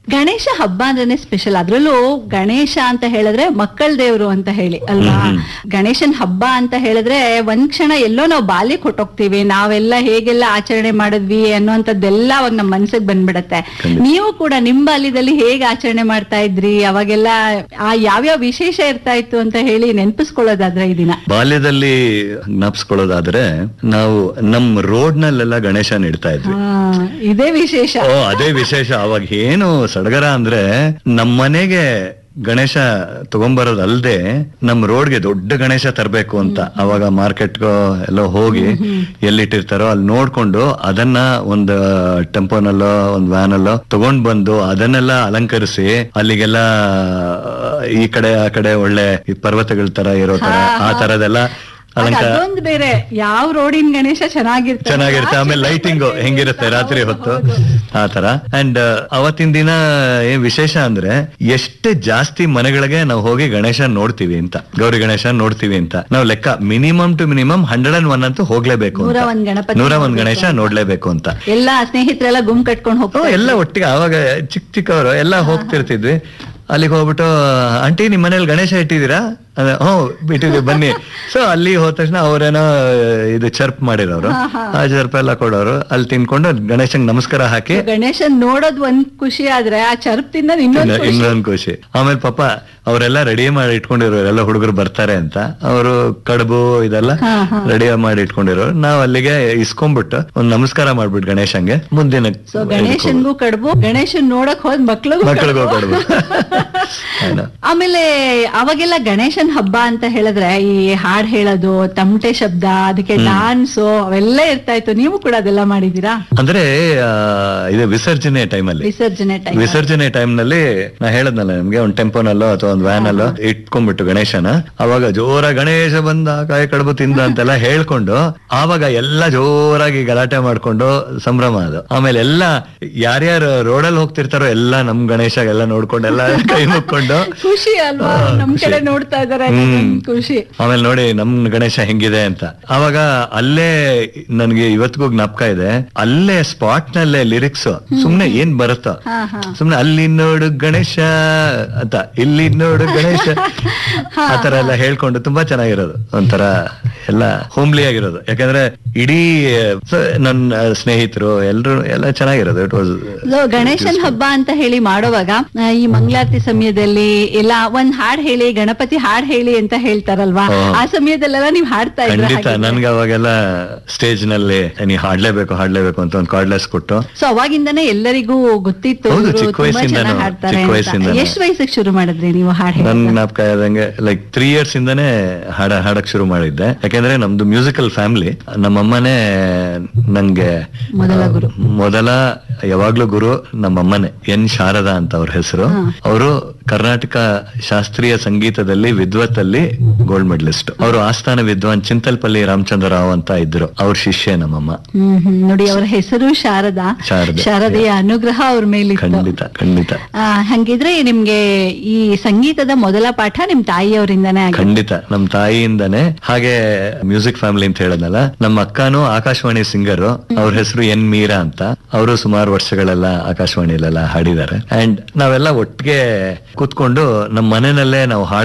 ಗಣೇಶ ಹಬ್ಬ ಅಂದ್ರೇನೆ ಸ್ಪೆಷಲ್ ಅದ್ರಲ್ಲೂ ಗಣೇಶ ಅಂತ ಹೇಳಿದ್ರೆ ಮಕ್ಕಳ ದೇವ್ರು ಅಂತ ಹೇಳಿ ಅಲ್ವಾ ಗಣೇಶನ್ ಹಬ್ಬ ಅಂತ ಹೇಳಿದ್ರೆ ಒಂದ್ ಕ್ಷಣ ಎಲ್ಲೋ ನಾವು ಬಾಲ್ಯಕ್ಕೆ ಹೊಟ್ಟೋಗ್ತೀವಿ ನಾವೆಲ್ಲ ಹೇಗೆಲ್ಲ ಆಚರಣೆ ಮಾಡಿದ್ವಿ ಅನ್ನುವಂಥದ್ದೆಲ್ಲ ಅವಾಗ ನಮ್ ಮನ್ಸಿಗೆ ಬಂದ್ಬಿಡತ್ತೆ ನೀವು ಕೂಡ ನಿಮ್ ಬಾಲ್ಯದಲ್ಲಿ ಹೇಗೆ ಆಚರಣೆ ಮಾಡ್ತಾ ಇದ್ರಿ ಅವಾಗೆಲ್ಲ ಆ ಯಾವ್ಯಾವ ವಿಶೇಷ ಇರ್ತಾ ಇತ್ತು ಅಂತ ಹೇಳಿ ನೆನ್ಪಿಸ್ಕೊಳ್ಳೋದಾದ್ರೆ ಈ ದಿನ ಬಾಲ್ಯದಲ್ಲಿ ಜ್ಞಾಪಿಸ್ಕೊಳ್ಳೋದಾದ್ರೆ ನಾವು ನಮ್ ರೋಡ್ ನಲ್ಲೆಲ್ಲ ಗಣೇಶನ್ ಇಡ್ತಾ ಇದ್ವಿ ಆ, ಇದೇ ವಿಶೇಷ ಓ ಅದೇ ವಿಶೇಷ ಅವಾಗ ಏನು ಸಡಗರ ಅಂದ್ರೆ ನಮ್ ಮನೆಗೆ ಗಣೇಶ ತಗೊಂಬರೋದಲ್ದೆ ನಮ್ ರೋಡ್ಗೆ ದೊಡ್ಡ ಗಣೇಶ ತರಬೇಕು ಅಂತ ಅವಾಗ ಮಾರ್ಕೆಟ್ ಎಲ್ಲ ಹೋಗಿ ಎಲ್ಲಿಟ್ಟಿರ್ತಾರೋ ಅಲ್ಲಿ ನೋಡ್ಕೊಂಡು ಅದನ್ನ ಒಂದು ಟೆಂಪೋನಲ್ಲೋ ಒಂದ್ ವ್ಯಾನ್ ಅಲ್ಲೋ ತಗೊಂಡ್ ಬಂದು ಅದನ್ನೆಲ್ಲ ಅಲಂಕರಿಸಿ ಅಲ್ಲಿಗೆಲ್ಲ ಈ ಕಡೆ ಆ ಕಡೆ ಒಳ್ಳೆ ಈ ಪರ್ವತಗಳ ತರ ಇರೋ ತರ ಆ ತರದೆಲ್ಲ ಅದ್ ಅಲಂಕಾರ ಅದೊಂದ್ ಬೇರೆ ಯಾವ ರೋಡಿನ ಗಣೇಶ ಚೆನ್ನಾಗಿರ್ತಾರೆ ಚೆನ್ನಾಗಿರುತ್ತೆ ಆಮೇಲೆ ಲೈಟಿಂಗ್ ಹೆಂಗಿರುತ್ತೆ ರಾತ್ರಿ ಹೊತ್ತು ಆ ತರ ಅಂಡ್ ಅವತ್ತಿನ ದಿನ ಏನ್ ವಿಶೇಷ ಅಂದ್ರೆ ಎಷ್ಟು ಜಾಸ್ತಿ ಮನೆಗಳಿಗೆ ನಾವು ಹೋಗಿ ಗಣೇಶ ನೋಡ್ತೀವಿ ಅಂತ ಗೌರಿ ಗಣೇಶ ನೋಡ್ತೀವಿ ಅಂತ ನಾವು ಲೆಕ್ಕ minimum to minimum hundred and one ಅಂತೂ ಹೋಗ್ಲೇಬೇಕು ನೂರ ಅಂತ. ಒಂದ್ ಗಣಪತಿ ನೂರ ಒಂದ್ ಗಣೇಶ ನೋಡ್ಲೇಬೇಕು ಅಂತ ಎಲ್ಲಾ ಸ್ನೇಹಿತರೆಲ್ಲ ಗುಂಪ್ ಕಟ್ಕೊಂಡು ಓ, ಹೋಗ್ತಾರೆ ಎಲ್ಲ ಒಟ್ಟಿಗೆ ಆವಾಗ ಚಿಕ್ಕ ಚಿಕ್ಕವರು ಎಲ್ಲ ಹೋಗ್ತಿರ್ತಿದ್ವಿ ಅಲ್ಲಿಗೆ ಹೋಗ್ಬಿಟ್ಟು ಆಂಟಿ ನಿಮ್ ಮನೇಲಿ ಗಣೇಶ ಇಟ್ಟಿದ್ದೀರಾ ಅದೇ, ಹ್ಞೂ ಇಟ್ಟಿದ್ವಿ ಬನ್ನಿ ಸೊ ಅಲ್ಲಿ ಹೋದ ತಕ್ಷಣ ಅವ್ರೇನೋ ಇದು ಚರ್ಪ್ ಮಾಡಿರೋರು ಆ ಚರ್ಪ್ ಎಲ್ಲ ಕೊಡೋರು ಅಲ್ಲಿ ತಿನ್ಕೊಂಡು ಗಣೇಶಂಗ್ ನಮಸ್ಕಾರ ಹಾಕಿ ಗಣೇಶನ್ ನೋಡೋದ್ ಒಂದ್ ಖುಷಿ ಆದ್ರೆ ಆ ಚರ್ಪ್ ತಿನ್ನೋದ್ ಇನ್ನೊಂದ್ ಖುಷಿ ಇನ್ನೊಂದು ಖುಷಿ ಆಮೇಲೆ ಪಾಪ ಅವರೆಲ್ಲ ರೆಡಿ ಮಾಡಿ ಇಟ್ಕೊಂಡಿರೋರು ಎಲ್ಲ ಹುಡುಗರು ಬರ್ತಾರೆ ಅಂತ ಅವರು ಕಡುಬು ಇದೆಲ್ಲ ಹಾ, ಹಾ. ರೆಡಿ ಮಾಡಿ ಇಟ್ಕೊಂಡಿರೋರು ನಾವ್ ಅಲ್ಲಿಗೆ ಇಸ್ಕೊಂಡ್ಬಿಟ್ಟು ಒಂದ್ ನಮಸ್ಕಾರ ಮಾಡ್ಬಿಟ್ಟು ಗಣೇಶಂಗೆ ಮುಂದಿನ ಸೊ ಗಣೇಶನ್ಗೂ ಕಡುಬು ಗಣೇಶನ್ ನೋಡಕ್ ಹೋದ್ ಮಕ್ಳಿಗೂ ಮಕ್ಕಳಿಗೂ ಕಡುಬು. ಕಡುಬು ಏನೋ. ಆಮೇಲೆ ಅವಾಗೆಲ್ಲ ಗಣೇಶನ್ ಹಬ್ಬ ಅಂತ ಹೇಳಿದ್ರೆ ಈ ಹಾಡ್ ಹೇಳೋದು ತಮಟೆ ಶಬ್ದ ಅದಕ್ಕೆ ಡಾನ್ಸು ಅವೆಲ್ಲ ಇರ್ತಾ ಇತ್ತು ನೀವು ಕೂಡ ಅದೆಲ್ಲ ಮಾಡಿದೀರಾ ಅಂದ್ರೆ ಆ, ಇದು ವಿಸರ್ಜನೆ ಟೈಮಲ್ಲಿ ವಿಸರ್ಜನೆ ಟೈಮ್ ವಿಸರ್ಜನೆ ಟೈಮ್ ನಲ್ಲಿ ನಾ ಹೇಳದ್ನಲ್ಲ ನಿಮ್ಗೆ ಒಂದ್ ಟೆಂಪೋನಲ್ಲೋ ಅಥವಾ ಒಂದ್ ವ್ಯಾನ್ ಅಲ್ಲೋ ಇಟ್ಕೊಂಡ್ಬಿಟ್ಟು ಗಣೇಶನ ಅವಾಗ ಜೋರ ಗಣೇಶ ಬಂದ ಕಾಯಿ ಕಡುಬು ತಿಂದ ಅಂತೆಲ್ಲ ಹೇಳ್ಕೊಂಡು ಆವಾಗ ಎಲ್ಲ ಜೋರಾಗಿ ಗಲಾಟೆ ಮಾಡ್ಕೊಂಡು ಸಂಭ್ರಮ ಅದು ಆಮೇಲೆ ಎಲ್ಲ ಯಾರ್ಯಾರು ರೋಡಲ್ಲಿ ಹೋಗ್ತಿರ್ತಾರೋ ಎಲ್ಲ ನಮ್ ಗಣೇಶ ಎಲ್ಲ ನೋಡ್ಕೊಂಡು ಎಲ್ಲ ಕೈ ಮುಕ್ಕೊಂಡು ಖುಷಿ ಅಲ್ವಾ ಆ, ನಮ್ ಖುಷಿ. ಕಡೆ ನೋಡ್ತಾ ಇದಾರೆ ಹ್ಮ್. ಖುಷಿ ಆಮೇಲೆ ನೋಡಿ ನಮ್ ಗಣೇಶ ಹೆಂಗಿದೆ ಅಂತ ಅವಾಗ ಅಲ್ಲೇ ನನ್ಗೆ ಇವತ್ತಿಗೂ ಜ್ಞಾಪಕ ಇದೆ ಅಲ್ಲೇ ಸ್ಪಾಟ್ ನಲ್ಲೇ ಲಿರಿಕ್ಸ್ ಸುಮ್ನೆ ಏನ್ ಬರುತ್ತೋ ಹಾ ಹಾ ಸುಮ್ನೆ ಅಲ್ಲಿ ನೋಡು ಗಣೇಶ ಅಂತ ಇಲ್ಲಿ ನೋಡು ಗಣೇಶ ಆತರ ಎಲ್ಲ ಹೇಳ್ಕೊಂಡು ತುಂಬಾ ಚೆನ್ನಾಗಿರೋದು ಒಂಥರ ಎಲ್ಲ ಹೋಮ್ಲಿ ಆಗಿರೋದು ಯಾಕಂದ್ರೆ ಇಡೀ ಸ- ನನ್ನ ಸ್ನೇಹಿತರು ಎಲ್ರು ಎಲ್ಲ ಚೆನ್ನಾಗಿರೋದು ಇಟ್ ವಾಸ್ So, ಗಣೇಶನ್ ಹಬ್ಬ ಅಂತ ಹೇಳಿ ಮಾಡುವಾಗ ಆ, ಈ ಮಂಗಳಾರತಿ ಸಮಯದಲ್ಲಿ ಎಲ್ಲ ಒಂದ್ ಹಾಡ್ ಹೇಳಿ ಗಣಪತಿ ಹಾಡ್ ಹೇಳಿ ಅಂತ ಹೇಳ್ತಾರಲ್ವಾ ಹಾ. ಆ ಸಮಯದಲ್ಲೆಲ್ಲ ನೀವ್ ಹಾಡ್ತಾ ಇದ್ರ ಖಂಡಿತ ನನ್ಗೆ ಅವಾಗೆಲ್ಲ ಸ್ಟೇಜ್ ನಲ್ಲಿ ನೀ ಹಾಡ್ಲೇಬೇಕು ಹಾಡ್ಲೇಬೇಕು ಅಂತ ಒಂದು ಕಾರ್ಡ್ಲೆಸ್ ಕೊಟ್ಟು ಸೊ ಅವಾಗಿಂದನೇ ಎಲ್ಲರಿಗೂ ಗೊತ್ತಿತ್ತು ಹೌದು, ಇವ್ರು ಚಿಕ್ಕ ತುಂಬಾ ವಯಸ್ಸಿಂದನೂ, ಚೆನ್ನಾಗ್ ಹಾಡ್ತಾರೆ ಚಿಕ್ಕ ಅಂತ ವಯಸ್ಸಿಂದನೂ. ಎಷ್ಟ್ ವಯಸ್ಸಿಗೆ ಶುರು ಮಾಡಿದ್ರಿ ನೀವು ಹಾಡ್ ನನ್ ಹೇಳೋದು? ಜ್ಞಾಪಕ ಆದಂಗೆ ಲೈಕ್ ತ್ರೀ ಇಯರ್ಸ್ ಇಂದಾನೆ ಹಾಡ ಹಾಡಕ್ ಶುರು ಮಾಡಿದ್ದೆ ಯಾಕಂದ್ರೆ ನಮ್ದು ಮ್ಯೂಸಿಕಲ್ ಫ್ಯಾಮಿಲಿ ನಮ್ಮಮ್ಮನೇ ನಂಗೆ ಮೊದಲ ಗುರು. ಮೊದಲ ಯಾವಾಗ್ಲೂ ಗುರು ನಮ್ಮಮ್ಮನೆ ಎನ್ ಶಾರದಾ ಅಂತ ಅವ್ರ ಹೆಸರು ಅವರು ಕರ್ನಾಟಕ ಶಾಸ್ತ್ರೀಯ ಸಂಗೀತದಲ್ಲಿ ವಿದ್ವತ್ತಲ್ಲಿ ಗೋಲ್ಡ್ ಮೆಡಲಿಸ್ಟ್ ಅವರು ಆಸ್ಥಾನ ವಿದ್ವಾನ್ ಚಿಂತಲ್ಪಲ್ಲಿ ರಾಮಚಂದ್ರ ರಾವ್ ಅಂತ ಇದ್ರು ಅವ್ರ ಶಿಷ್ಯ ನಮ್ಮಮ್ಮ ಹ್ಮ್ ಹ್ಮ್ ನೋಡಿ ಅವರ ಹೆಸರು ಶಾರದಾ ಶಾರದೆ. ಶಾರದೆಯ ಅನುಗ್ರಹ ಅವ್ರ ಮೇಲಿತ್ತು ಖಂಡಿತ ಖಂಡಿತ ಆ, ಹಂಗಿದ್ರೆ ನಿಮ್ಗೆ ಈ ಸಂಗೀತದ ಮೊದಲ ಪಾಠ ನಿಮ್ ತಾಯಿಯವರಿಂದಾನೇ ಆಗಿದೆ ಖಂಡಿತ ನಮ್ ತಾಯಿಯಿಂದಾನೆ ಹಾಗೆ ಮ್ಯೂಸಿಕ್ ಫ್ಯಾಮಿಲಿ ಅಂತ ಹೇಳದ್ನಲ್ಲ ನಮ್ಮ ಅಕ್ಕನೂ ಆಕಾಶವಾಣಿ ಸಿಂಗರ್ ಅವ್ರ ಹೆಸರು ಎನ್ ಮೀರಾ ಅಂತ ಅವರು ಸುಮಾರು ವರ್ಷಗಳೆಲ್ಲ ಆಕಾಶವಾಣಿಲೆಲ್ಲ ಹಾಡಿದ್ದಾರೆ ಅಂಡ್ ನಾವೆಲ್ಲ ಒಟ್ಟಿಗೆ ಕೂತ್ಕೊಂಡು ನಮ್ಮ ಮನೆಯಲ್ಲೇ ನಾವು ಹಾಡ್